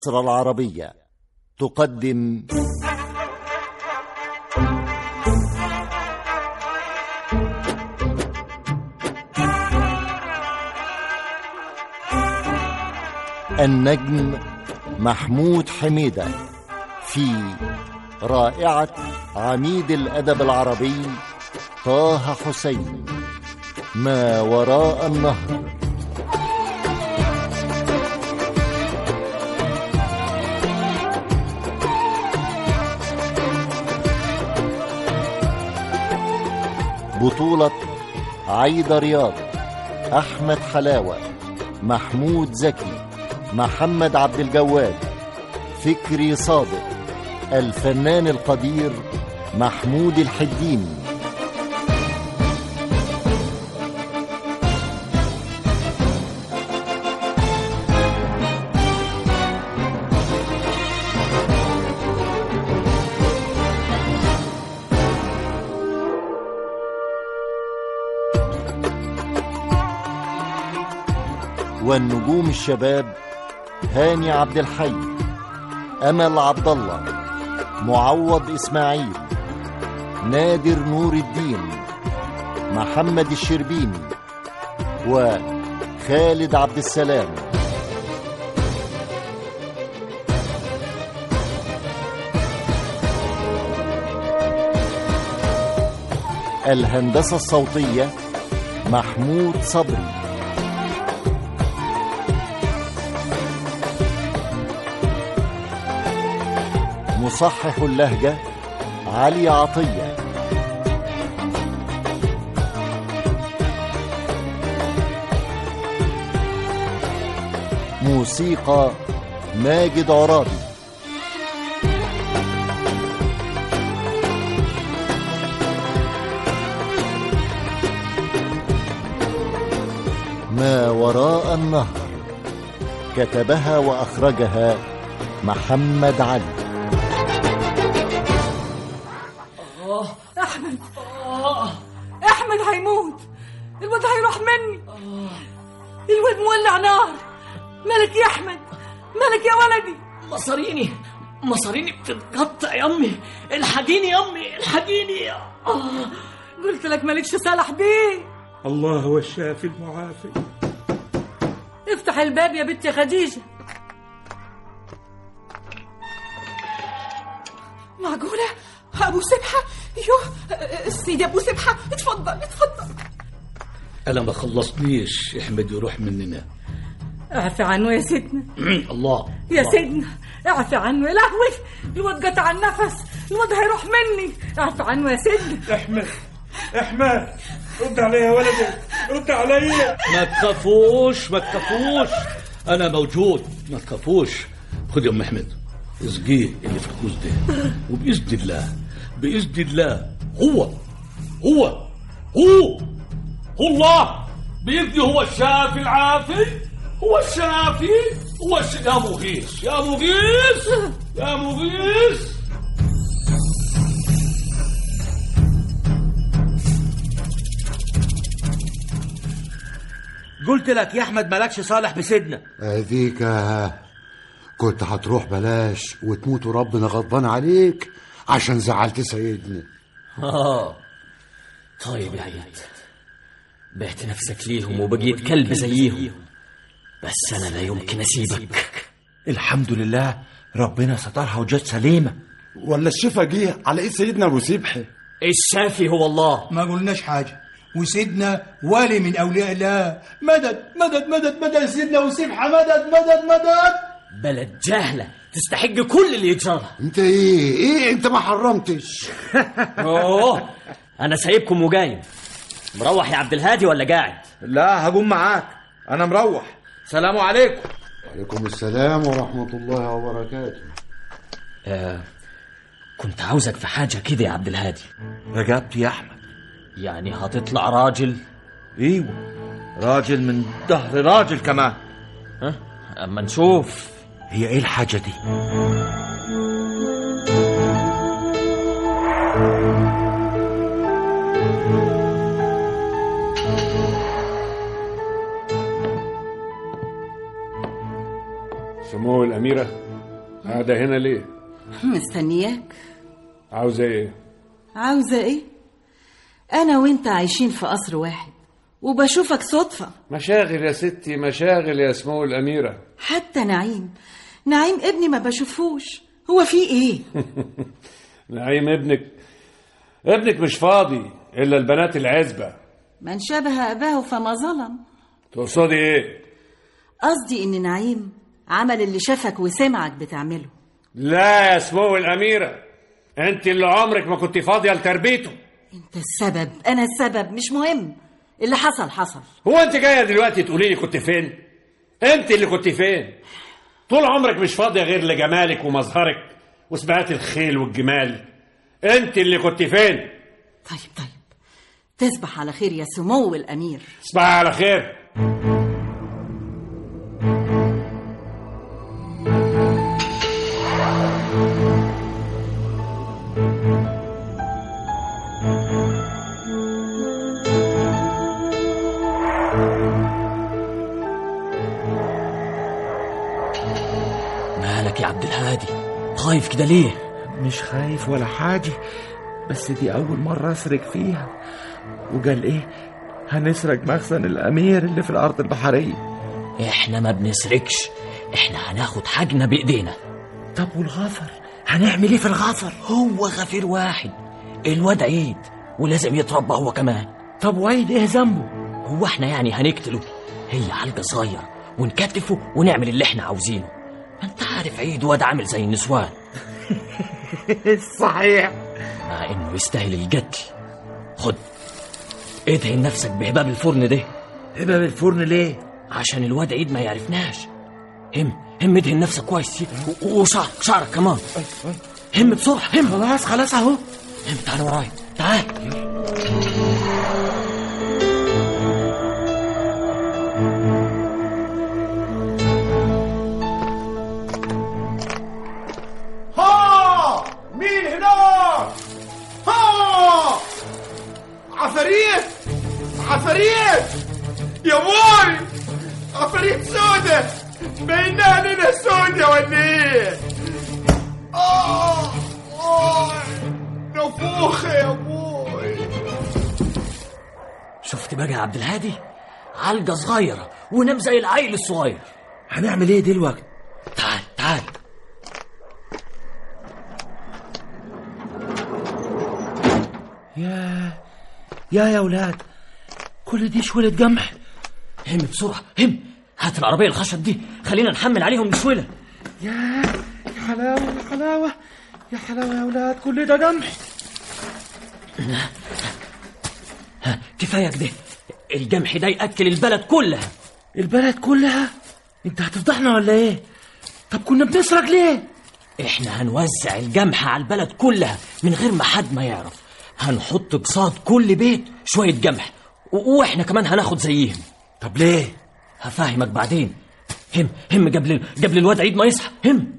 مصر العربية تقدم النجم محمود حميدة في رائعة عميد الأدب العربي طه حسين ما وراء النهر بطولة عايدة رياض أحمد حلاوة محمود زكي محمد عبد الجواد فكري صادق الفنان القدير محمود الحديني والنجوم الشباب هاني عبد الحي امل عبد الله معوض اسماعيل نادر نور الدين محمد الشربيني وخالد عبد السلام الهندسه الصوتيه محمود صبري مصحح اللهجة علي عطية موسيقى ماجد عرابي ما وراء النهر كتبها وأخرجها محمد علي احمد احمد هيموت الواد هيروح مني الواد مولع نار مالك يا احمد مالك يا ولدي مصاريني مصاريني بتتقطع يا امي الحقيني يا امي الحقيني آه. قلت لك مالكش صالح بيه الله هو الشافي المعافي افتح الباب يا بنت يا خديجه معقوله ابو سبحه يوه السيد ابو سبحه اتفضل اتفضل انا ما خلصنيش احمد يروح مننا اعفي عنه يا سيدنا الله يا الله. سيدنا اعفي عنه يا لهوي الواد قطع النفس الواد هيروح مني اعفي عنه يا سيدنا احمد احمد رد علي يا ولدي رد علي ما تخافوش ما تخافوش انا موجود ما تخافوش خد يا ام احمد اسقيه اللي في الكوز ده وباذن الله باذن الله هو هو هو هو الله بيدي هو الشافي العافي هو الشافي هو الش... يا مغيث يا مغيث يا مغيث قلت لك يا احمد مالكش صالح بسيدنا اديك كنت هتروح بلاش وتموت وربنا غضبان عليك عشان زعلت سيدنا آه طيب يا عيد بعت نفسك ليهم وبقيت كلب زيهم بس أنا لا يمكن أسيبك الحمد لله ربنا سترها وجت سليمة ولا الشفا جه على ايد سيدنا ابو سبحي الشافي هو الله ما قلناش حاجة وسيدنا ولي من أولياء الله مدد مدد مدد مدد سيدنا وسبحة مدد مدد مدد بلد جهلة تستحق كل اللي يجرى انت ايه ايه انت ما حرمتش أوه أنا سايبكم وجاي مروح يا عبد الهادي ولا قاعد لا هقوم معاك انا مروح سلام عليكم وعليكم السلام ورحمة الله وبركاته آه كنت عاوزك في حاجة كده يا عبد الهادي رجبت يا احمد يعني هتطلع راجل ايوه راجل من ظهر راجل كمان ها أما نشوف هي ايه الحاجة دي سمو الأميرة قاعدة هنا ليه؟ مستنياك عاوزة ايه؟ عاوزة ايه؟ أنا وأنت عايشين في قصر واحد وبشوفك صدفة مشاغل يا ستي مشاغل يا سمو الأميرة حتى نعيم نعيم ابني ما بشوفوش هو في ايه؟ نعيم ابنك ابنك مش فاضي إلا البنات العزبة من شبه أباه فما ظلم تقصدي ايه؟ قصدي إن نعيم عمل اللي شافك وسمعك بتعمله لا يا سمو الأميرة انت اللي عمرك ما كنت فاضية لتربيته أنت السبب أنا السبب مش مهم اللي حصل حصل هو انت جاية دلوقتي تقولي لي كنت فين؟ انت اللي كنت فين؟ طول عمرك مش فاضية غير لجمالك ومظهرك وسباقات الخيل والجمال انت اللي كنت فين؟ طيب طيب تصبح على خير يا سمو الأمير تصبحي على خير مالك يا عبد الهادي خايف كده ليه مش خايف ولا حاجة بس دي أول مرة أسرق فيها وقال إيه هنسرق مخزن الأمير اللي في الأرض البحرية احنا ما بنسرقش احنا هناخد حاجنا بايدينا طب والغفر هنعمل إيه في الغفر هو غفير واحد الواد عيد ولازم يتربى هو كمان طب وعيد إيه ذنبه هو احنا يعني هنقتله هي علقة صغير ونكتفه ونعمل اللي احنا عاوزينه ما انت عارف عيد واد عامل زي النسوان صحيح مع انه يستاهل القتل خد ادهن نفسك بهباب الفرن ده هباب الفرن ليه عشان الواد عيد ما يعرفناش هم هم ادهن نفسك كويس و- وشعرك شعرك كمان هم بسرعة هم خلاص خلاص أهو هم تعال ورايا تعال ها مين هناك ها عفاريت عفاريت يا بوي عفاريت سودة بينها لنا سودة ولا ايه آه آه نفوخة يا بوي شفت بقى يا عبد الهادي علقة صغيرة ونام زي العيل الصغير هنعمل إيه دلوقتي تعال تعال يا يا يا أولاد كل دي شوية جمح هم بسرعة هم هات العربية الخشب دي خلينا نحمل عليهم الشويلة يا يا حلاوة يا حلاوة يا حلاوة يا أولاد كل ده جمح ها كفاية كده الجمح ده يأكل البلد كلها البلد كلها انت هتفضحنا ولا ايه طب كنا بنسرق ليه احنا هنوزع الجمح على البلد كلها من غير ما حد ما يعرف هنحط قصاد كل بيت شوية جمح و- واحنا كمان هناخد زيهم طب ليه هفهمك بعدين هم هم قبل قبل الواد عيد ما يصحى هم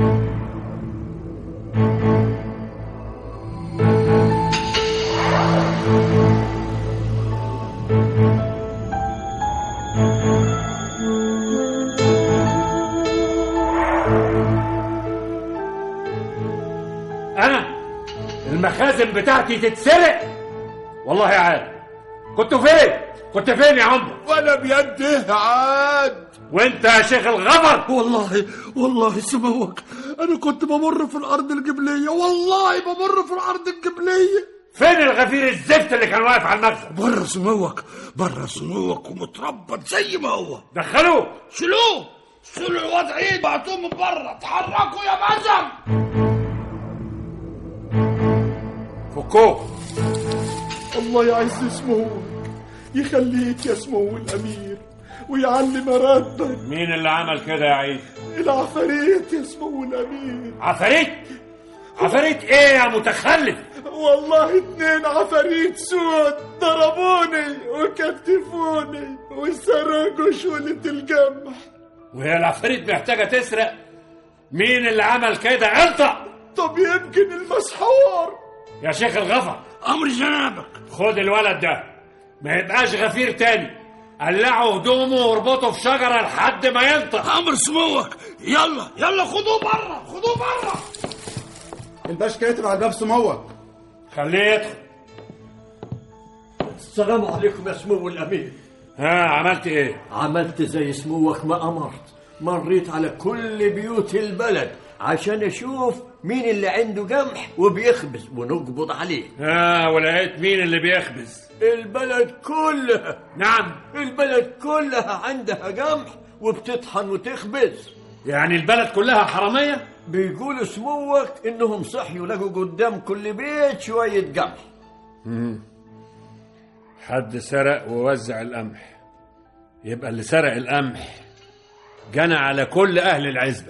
أنا المخازن بتاعتي تتسرق والله عاد كنت فين؟ كنت فين يا عمرو؟ ولا بيده عاد وانت يا شيخ الغفر والله والله سموك انا كنت بمر في الارض القبليه والله بمر في الارض القبليه فين الغفير الزفت اللي كان واقف على المخزن؟ بره سموك بره سموك ومتربط زي ما هو دخلوه شيلوه شيلوا الواد عيد بعتوه من بره اتحركوا يا مزم فكوه الله يعز اسمه يخليك يا سمو الامير ويعلي مراتبك مين اللي عمل كده يا عيد؟ العفاريت يا سمو الامير عفاريت؟ عفاريت ايه يا متخلف؟ والله اتنين عفاريت سود ضربوني وكتفوني وسرقوا شولة القمح وهي العفاريت محتاجة تسرق؟ مين اللي عمل كده؟ انت طب يمكن المسحور يا شيخ الغفر امر جنابك خد الولد ده ما يبقاش غفير تاني قلعوا هدومه واربطوا في شجرة لحد ما ينطق امر سموك يلا يلا خدوه بره خدوه بره الباش كاتب على الباب سموك خليه يدخل السلام عليكم يا سمو الأمير ها عملت ايه عملت زي سموك ما أمرت مريت على كل بيوت البلد عشان أشوف مين اللي عنده قمح وبيخبز ونقبض عليه ها ولقيت مين اللي بيخبز البلد كلها نعم البلد كلها عندها قمح وبتطحن وتخبز يعني البلد كلها حرامية بيقولوا سموك انهم صحيوا لقوا قدام كل بيت شوية قمح مم. حد سرق ووزع القمح يبقى اللي سرق القمح جنى على كل أهل العزبة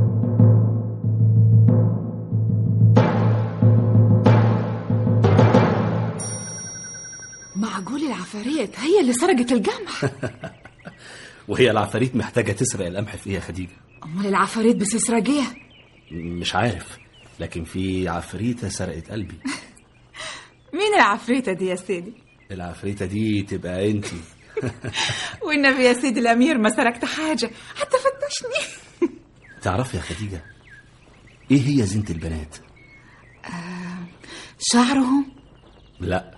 معقول العفاريت هي اللي سرقت القمح وهي العفاريت محتاجة تسرق القمح في ايه يا خديجة؟ امال العفاريت بتسرق ايه مش عارف لكن في عفريتة سرقت قلبي مين العفريتة دي يا سيدي العفريتة دي تبقى انتي والنبي يا سيدي الامير ما سرقت حاجة حتى فتشني تعرف يا خديجة ايه هي زينة البنات؟ شعرهم لا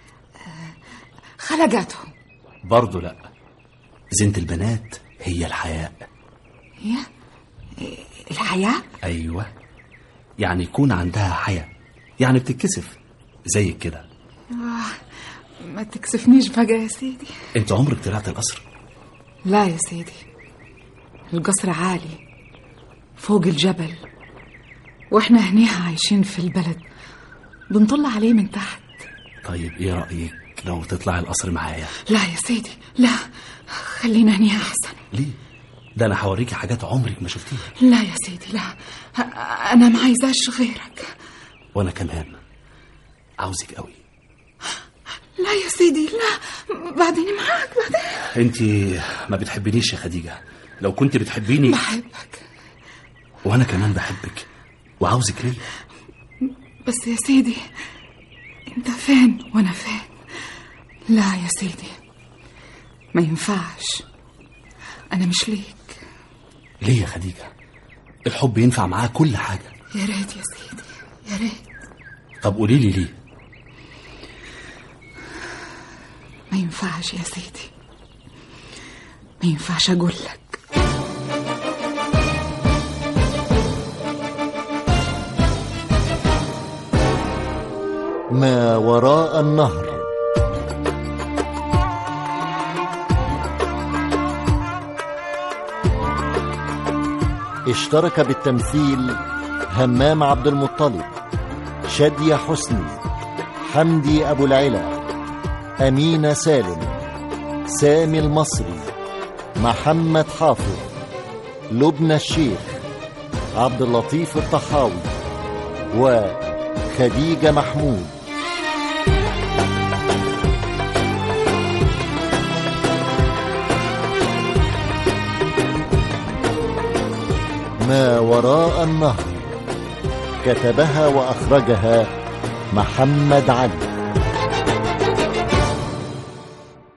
خلقاتهم برضه لا زينة البنات هي الحياء هي الحياة ايوه يعني يكون عندها حياء يعني بتتكسف زيك كده آه ما تكسفنيش بقى يا سيدي انت عمرك طلعت القصر لا يا سيدي القصر عالي فوق الجبل واحنا هنيها عايشين في البلد بنطل عليه من تحت طيب ايه رأيك لو تطلع القصر معايا لا يا سيدي لا خلينا هنيها احسن ليه ده انا هوريكي حاجات عمرك ما شفتيها لا يا سيدي لا ه- انا ما عايزاش غيرك وانا كمان عاوزك قوي لا يا سيدي لا بعدين معاك بعدين انت ما بتحبنيش يا خديجة لو كنت بتحبيني بحبك وانا كمان بحبك وعاوزك ليه بس يا سيدي انت فين وانا فين لا يا سيدي ما ينفعش انا مش ليك ليه يا خديجة الحب ينفع معاه كل حاجة يا ريت يا سيدي يا ريت طب قولي لي ليه ما ينفعش يا سيدي ما ينفعش اقول لك ما وراء النهر اشترك بالتمثيل همام عبد المطلب شادية حسني حمدي أبو العلا أمينة سالم سامي المصري محمد حافظ لبنى الشيخ عبد اللطيف الطحاوي وخديجة محمود ما وراء النهر كتبها وأخرجها محمد علي